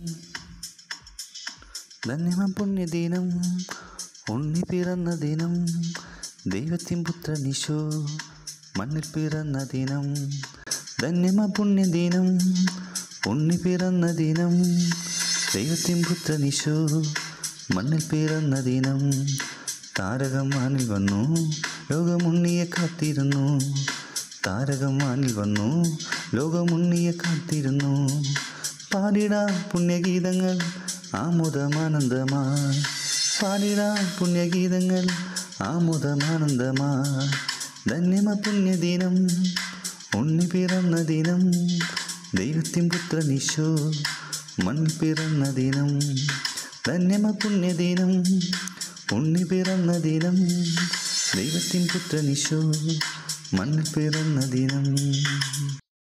ധന്യമ പുണ്യദിനം ഉണ്ണി പിറന്ന ദിനം ദൈവത്തിൻ പുത്രനിശോ മണ്ണിൽ പിറന്ന ദിനം ധന്യമ പുണ്യദിനം ഉണ്ണി പിറന്ന ദിനം ദൈവത്തിൻ പുത്രനിശോ മണ്ണിൽ പിറന്ന ദിനം താരകം വാനിൽ വന്നു ലോകമുണ്ണിയെ കാത്തിരുന്നു താരകം വാനിൽ വന്നു ലോകമുണ്ണിയെ കാത്തിരുന്നു പാടിടാ പുണ്യഗീതങ്ങൾ ആമുദമാനന്ദമായി പാടിടാ പുണ്യഗീതങ്ങൾ ആമുദമാനന്ദമായി ധന്യമ പുണ്യദിനം ഉണ്ണി പിറന്ന ദിനം ദൈവത്തിൻ പുത്രനിശോ മണ്ണിൽ പിറന്ന ദിനം ധന്യമ പുണ്യദിനം ഉണ്ണി പിറന്ന ദിനം ദൈവത്തിൻ പുത്രനിശോ മണ്ണിൽ പിറന്ന ദിനം